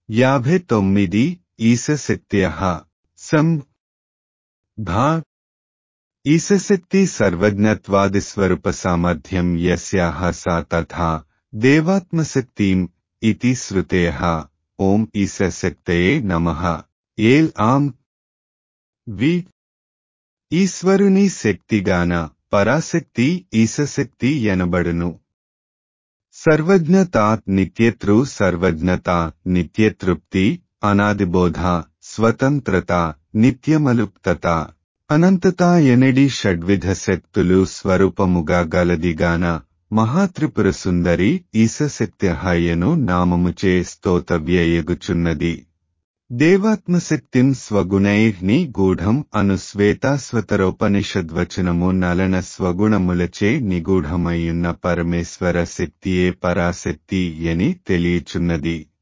యాభై తొమ్మిది ఈశశక్త్య సం భా ఈశశక్తి సర్వజ్ఞత్వాది స్వరూప సామర్థ్యం యస్యాః సా తథా దేవాత్మశక్తిం ఇతి శ్రుతేః ఓం ఈశశక్తయే నమః ఏల్ ఆం వి ఈశ్వరుని శక్తిగాన పరాశక్తి ఈశశక్తి ఎనబడును సర్వజ్ఞత నిత్యతృ సర్వజ్ఞత నిత్యతృప్తి అనాదిబోధ స్వతంత్రత నిత్యమలుప్తత అనంతత ఎనడి షడ్విధ శక్తులు స్వరూపముగా గలదిగాన మహాత్రిపుర సుందరి ఈశశక్త్యహయను నామముచే స్తోతవ్యయగుచున్నది దేవాత్మశక్తిం స్వగుణైర్ని గూఢం అను శ్వేతాస్వతరోపనిషద్వచనము నలన స్వగుణములచే నిగూఢమయ్యున్న పరమేశ్వర శక్తియే పరాశక్తి అని తెలియచున్నది